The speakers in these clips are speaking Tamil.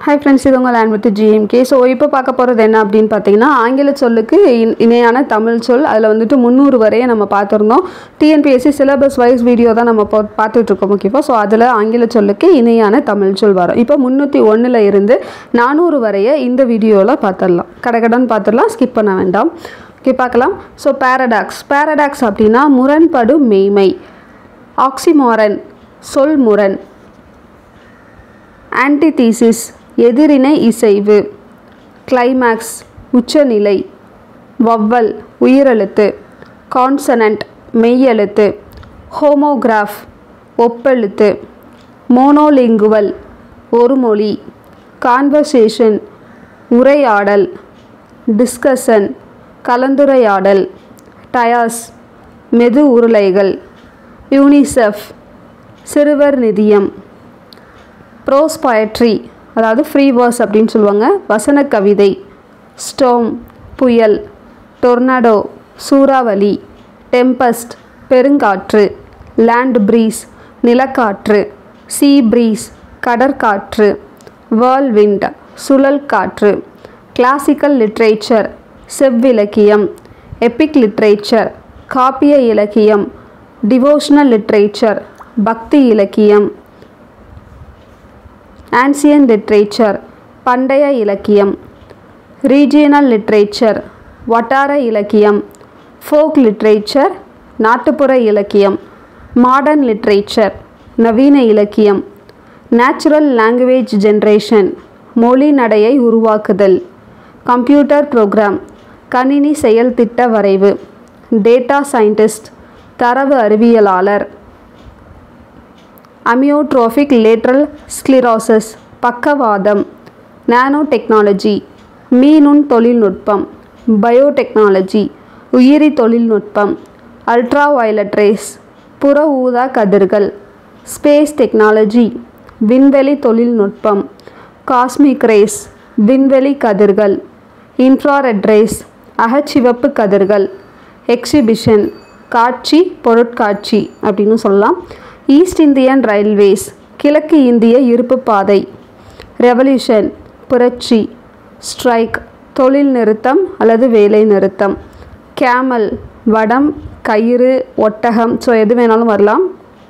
ஹாய் ஃப்ரெண்ட்ஸ் இது உங்கள் லேண்ட் வித் ஜிஎம்கே ஸோ இப்போ பார்க்க போகிறது என்ன அப்படின்னு பார்த்தீங்கன்னா ஆங்கில சொல்லுக்கு இன்- இணையான தமிழ் சொல் அதில் வந்துட்டு முந்நூறு வரைய நம்ம பார்த்துருந்தோம் டிஎன்பிஎஸ்சி சிலபஸ் வைஸ் வீடியோ தான் நம்ம பா- பார்த்துட்ருக்கோம் ஓகேவா ஸோ அதில் ஆங்கில சொல்லுக்கு இணையான தமிழ் சொல் வரும் இப்போ முந்நூற்றி ஒன்றில் இருந்து நானூறு வரைய இந்த வீடியோவில் பார்த்துடலாம் கடகடன் பார்த்துடலாம் ஸ்கிப் பண்ண வேண்டாம் ஓகே பார்க்கலாம் ஸோ பேரடாக்ஸ் பேரடாக்ஸ் அப்படின்னா முரண்படும் மெய்மை ஆக்சிமாரன் சொல் முரண் ஆன்டிதீசிஸ் எதிரினை இசைவு கிளைமேக்ஸ் உச்சநிலை வவ்வல் உயிரெழுத்து கான்சனன்ட் மெய்யெழுத்து ஹோமோகிராஃப் ஒப்பெழுத்து மோனோலிங்குவல் ஒரு மொழி கான்வர்சேஷன் உரையாடல் டிஸ்கஷன் கலந்துரையாடல் டயாஸ் மெது உருளைகள் யூனிசெஃப் சிறுவர் நிதியம் ப்ரோஸ் poetry அதாவது ஃப்ரீ வேர்ஸ் அப்படின்னு சொல்லுவாங்க வசன கவிதை ஸ்டோம் புயல் டொர்னாடோ சூறாவளி டெம்பஸ்ட் பெருங்காற்று லேண்ட் ப்ரீஸ் நிலக்காற்று சீ ப்ரீஸ் கடற்காற்று வேர்ல்விண்ட் சுழல் காற்று கிளாசிக்கல் லிட்ரேச்சர் செவ்விலக்கியம் எபிக் லிட்ரேச்சர் காப்பிய இலக்கியம் டிவோஷனல் லிட்ரேச்சர் பக்தி இலக்கியம் ஆன்சியன் லிட்ரேச்சர் பண்டைய இலக்கியம் ரீஜியனல் லிட்ரேச்சர் வட்டார இலக்கியம் ஃபோக் லிட்ரேச்சர் நாட்டுப்புற இலக்கியம் மாடர்ன் லிட்ரேச்சர் நவீன இலக்கியம் நேச்சுரல் லாங்குவேஜ் ஜென்ரேஷன் மொழி நடையை உருவாக்குதல் கம்ப்யூட்டர் ப்ரோக்ராம் கணினி செயல்திட்ட வரைவு டேட்டா சயின்டிஸ்ட் தரவு அறிவியலாளர் அமியோட்ரோஃபிக் லேட்ரல் ஸ்க்ளிரோசிஸ் பக்கவாதம் நானோ டெக்னாலஜி மீனுண் தொழில்நுட்பம் பயோடெக்னாலஜி உயிரி தொழில்நுட்பம் அல்ட்ரா வயலட் ரேஸ் புற ஊதா கதிர்கள் ஸ்பேஸ் டெக்னாலஜி விண்வெளி தொழில்நுட்பம் காஸ்மிக் ரேஸ் விண்வெளி கதிர்கள் இன்ஃப்ராரெட் ரேஸ் அகச்சிவப்பு கதிர்கள் எக்ஸிபிஷன் காட்சி பொருட்காட்சி அப்படின்னு சொல்லலாம் ஈஸ்ட் இந்தியன் ரயில்வேஸ் கிழக்கு இந்திய இருப்பு பாதை ரெவல்யூஷன் புரட்சி ஸ்ட்ரைக் தொழில் நிறுத்தம் அல்லது வேலை நிறுத்தம் கேமல் வடம் கயிறு ஒட்டகம் ஸோ எது வேணாலும் வரலாம்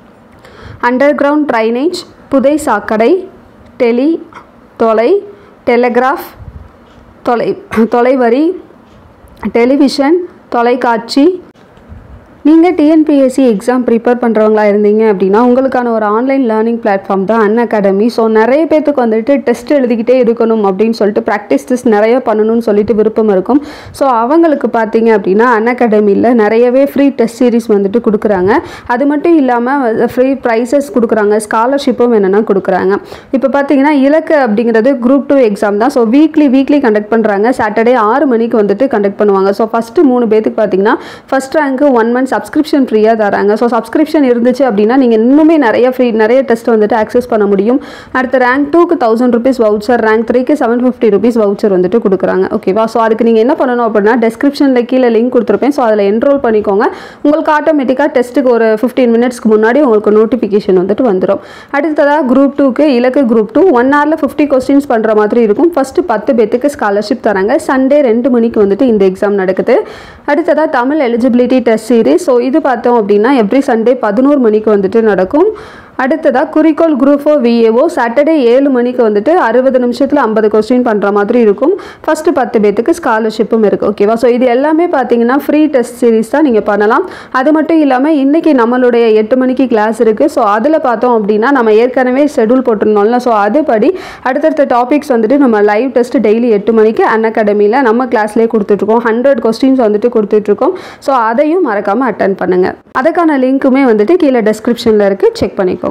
அண்டர் கிரவுண்ட் ட்ரைனேஜ் புதை சாக்கடை டெலி தொலை டெலிகிராஃப் தொலை தொலைவரி டெலிவிஷன் தொலைக்காட்சி நீங்கள் டிஎன்பிஎஸ்சி எக்ஸாம் ப்ரிப்பேர் பண்ணுறவங்களா இருந்தீங்க அப்படின்னா உங்களுக்கான ஒரு ஆன்லைன் லேர்னிங் பிளாட்ஃபார்ம் தான் அன் அகாடமி ஸோ நிறைய பேர்த்துக்கு வந்துட்டு டெஸ்ட் எழுதிக்கிட்டே இருக்கணும் அப்படின்னு சொல்லிட்டு ப்ராக்டிஸ் டெஸ்ட் நிறைய பண்ணணும்னு சொல்லிட்டு விருப்பம் இருக்கும் ஸோ அவங்களுக்கு பார்த்தீங்க அப்படின்னா அன் அகாடமியில் நிறையவே ஃப்ரீ டெஸ்ட் சீரிஸ் வந்துட்டு கொடுக்குறாங்க அது மட்டும் இல்லாமல் ஃப்ரீ ப்ரைஸஸ் கொடுக்குறாங்க ஸ்காலர்ஷிப்பும் என்னென்னா கொடுக்குறாங்க இப்போ பார்த்தீங்கன்னா இலக்கு அப்படிங்கிறது குரூப் டூ எக்ஸாம் தான் ஸோ வீக்லி வீக்லி கண்டக்ட் பண்ணுறாங்க சாட்டர்டே ஆறு மணிக்கு வந்துட்டு கண்டக்ட் பண்ணுவாங்க ஸோ ஃபஸ்ட்டு மூணு பேத்துக்கு பார்த்தீங்கன்னா ஃபஸ்ட் ரேங்க்கு ஒன் மந்த் சப்ஸ்கிரிப்ஷன் ஃப்ரீயாக தராங்க ஸோ சப்ஸ்கிரிப்ஷன் இருந்துச்சு அப்படின்னா நீங்கள் இன்னுமே நிறைய ஃப்ரீ நிறைய டெஸ்ட் வந்துட்டு ஆக்சஸ் பண்ண முடியும் அடுத்து ரேங்க் டூக்கு தௌசண்ட் ருபீஸ் வவுச்சர் ரேங்க் த்ரீக்கு செவன் ஃபிஃப்டி ருபீஸ் வவுச்சர் வந்துட்டு கொடுக்குறாங்க ஓகேவா ஸோ அதுக்கு நீங்கள் என்ன பண்ணணும் அப்படின்னா டெஸ்கிரிப்ஷனில் கீழே லிங்க் கொடுத்துருப்பேன் ஸோ அதில் என்ரோல் பண்ணிக்கோங்க உங்களுக்கு ஆட்டோமேட்டிக்காக டெஸ்ட்டுக்கு ஒரு ஃபிஃப்டீன் மினிட்ஸ்க்கு முன்னாடி உங்களுக்கு நோட்டிஃபிகேஷன் வந்துட்டு வந்துடும் அடுத்ததாக குரூப் டூக்கு இலக்கு குரூப் டூ ஒன் ஹவரில் ஃபிஃப்டி கொஸ்டின்ஸ் பண்ணுற மாதிரி இருக்கும் ஃபஸ்ட்டு பத்து பேத்துக்கு ஸ்காலர்ஷிப் தராங்க சண்டே ரெண்டு மணிக்கு வந்துட்டு இந்த எக்ஸாம் நடக்குது அடுத்ததாக Tamil eligibility test series so இது பார்த்தோம் அப்படின்னா எவ்ரி சண்டே பதினோரு மணிக்கு வந்துட்டு நடக்கும் அடுத்ததாக குறிக்கோள் குரூப் ஓ விஏஓ சாட்டர்டே ஏழு மணிக்கு வந்துட்டு அறுபது நிமிஷத்தில் ஐம்பது கொஸ்டின் பண்ணுற மாதிரி இருக்கும் ஃபஸ்ட்டு பத்து பேத்துக்கு ஸ்காலர்ஷிப்பும் இருக்குது ஓகேவா ஸோ இது எல்லாமே பார்த்தீங்கன்னா ஃப்ரீ டெஸ்ட் சீரிஸ் தான் நீங்கள் பண்ணலாம் அது மட்டும் இல்லாமல் இன்றைக்கி நம்மளுடைய எட்டு மணிக்கு கிளாஸ் இருக்குது ஸோ அதில் பார்த்தோம் அப்படின்னா நம்ம ஏற்கனவே ஷெடியூல் போட்டிருந்தோம்ல ஸோ அதுபடி அடுத்தடுத்த டாபிக்ஸ் வந்துட்டு நம்ம லைவ் டெஸ்ட் டெய்லி எட்டு மணிக்கு அன் அகாடமியில் நம்ம கிளாஸ்லேயே கொடுத்துட்ருக்கோம் ஹண்ட்ரட் கொஸ்டின்ஸ் வந்துட்டு கொடுத்துட்ருக்கோம் ஸோ அதையும் மறக்காமல் அட்டன் பண்ணுங்கள் அதுக்கான லிங்க்குமே வந்துட்டு கீழே டெஸ்கிரிப்ஷனில் இருக்குது செக் பண்ணிக்கோங்க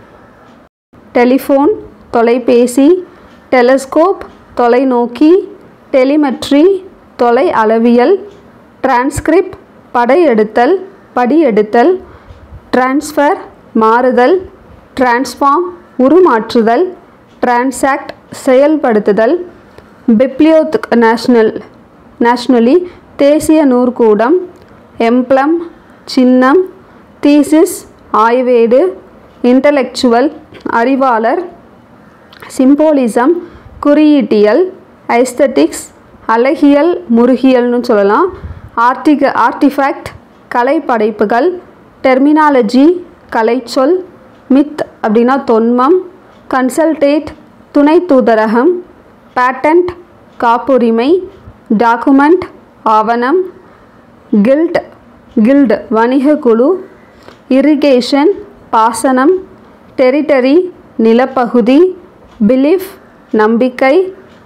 டெலிஃபோன் தொலைபேசி டெலஸ்கோப் தொலைநோக்கி டெலிமெட்ரி தொலை அளவியல் டிரான்ஸ்கிரிப்ட் படையெடுத்தல் படியெடுத்தல் டிரான்ஸ்ஃபர் மாறுதல் டிரான்ஸ்ஃபார்ம் உருமாற்றுதல் டிரான்சாக்ட் செயல்படுத்துதல் பிப்ளியோத் நேஷ்னல் நேஷ்னலி தேசிய நூற்கூடம் எம்ப்ளம் சின்னம் தீசிஸ் ஆய்வேடு இன்டலெக்சுவல் அறிவாளர் சிம்போலிசம் குறியீட்டியல் ஐஸ்தட்டிக்ஸ் அழகியல் முருகியல்னு சொல்லலாம் ஆர்டிக ஆர்டிஃபேக்ட் கலை படைப்புகள் டெர்மினாலஜி கலைச்சொல் மித் அப்படின்னா தொன்மம் கன்சல்டேட் துணை தூதரகம் பேட்டன்ட் காப்புரிமை டாக்குமெண்ட் ஆவணம் கில்ட் கில்டு வணிக குழு இரிகேஷன் பாசனம் டெரிட்டரி நிலப்பகுதி பிலீஃப் நம்பிக்கை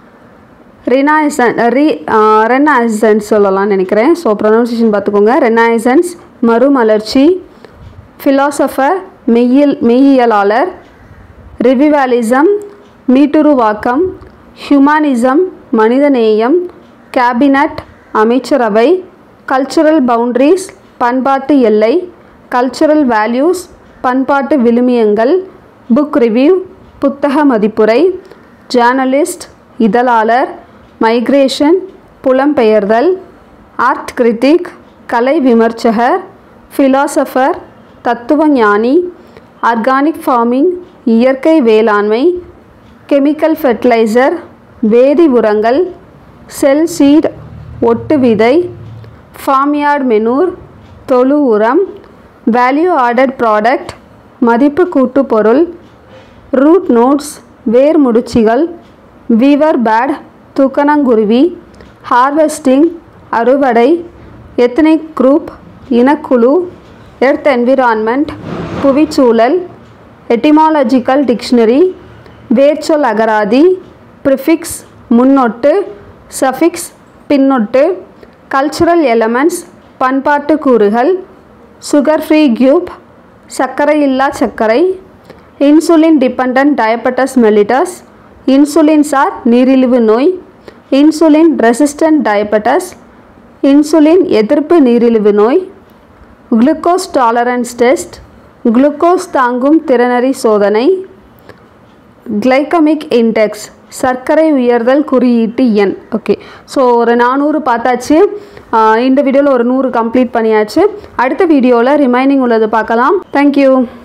ரினாய்சன் ரி ரெனாய்சன்ஸ் சொல்லலாம்னு நினைக்கிறேன் ஸோ ப்ரொனவுன்சியேஷன் பார்த்துக்கோங்க ரெனாய்சன்ஸ் மறுமலர்ச்சி ஃபிலாசபர் மெய்யியல் மெய்யியலாளர் ரிவிவாலிசம் மீட்டுருவாக்கம் ஹியூமானிசம் மனிதநேயம் கேபினட் அமைச்சரவை கல்ச்சுரல் பவுண்ட்ரிஸ் பண்பாட்டு எல்லை கல்ச்சுரல் வேல்யூஸ் பண்பாட்டு விழுமியங்கள் புக் ரிவ்யூ புத்தக மதிப்புரை ஜேர்னலிஸ்ட் இதழாளர் மைக்ரேஷன் புலம்பெயர்தல் ஆர்ட் கிரிட்டிக் கலை விமர்சகர் ஃபிலாசபர் தத்துவஞானி ஆர்கானிக் ஃபார்மிங் இயற்கை வேளாண்மை கெமிக்கல் ஃபெர்டிலைசர் வேதி உரங்கள் செல் சீட் ஒட்டு விதை ஃபார்ம்யார்ட் மெனூர் தொழு உரம் வேல்யூ ஆர்டட் ப்ராடக்ட் மதிப்பு கூட்டு பொருள் ரூட் நோட்ஸ் வேர் முடிச்சிகள் வீவர் பேட் தூக்கணங்குருவி ஹார்வெஸ்டிங் அறுவடை எத்தனிக் குரூப் இனக்குழு எர்த் என்விரான்மெண்ட் புவிச்சூழல் எட்டிமாலஜிக்கல் டிக்ஷனரி வேர்ச்சொல் அகராதி ப்ரிஃபிக்ஸ் முன்னொட்டு சஃபிக்ஸ் பின்னொட்டு கல்ச்சுரல் எலமெண்ட்ஸ் பண்பாட்டு கூறுகள் சுகர் ஃப்ரீ கியூப் சர்க்கரையில்லா சர்க்கரை insulin dependent diabetes mellitus insulins are நீரிழிவு நோய் இன்சுலின் ரெசிஸ்டன்ட் டயபெட்டஸ் இன்சுலின் எதிர்ப்பு நீரிழிவு நோய் குளுக்கோஸ் டாலரன்ஸ் டெஸ்ட் குளுக்கோஸ் தாங்கும் திறனறி சோதனை கிளைக்கமிக் இன்டெக்ஸ் சர்க்கரை உயர்தல் குறியீட்டு எண் ஓகே ஸோ ஒரு நானூறு பார்த்தாச்சு ஆஹ் இந்த வீடியோவில் ஒரு நூறு கம்ப்ளீட் பண்ணியாச்சு அடுத்த வீடியோவில் ரிமைனிங் உள்ளது பார்க்கலாம் தேங்க்யூ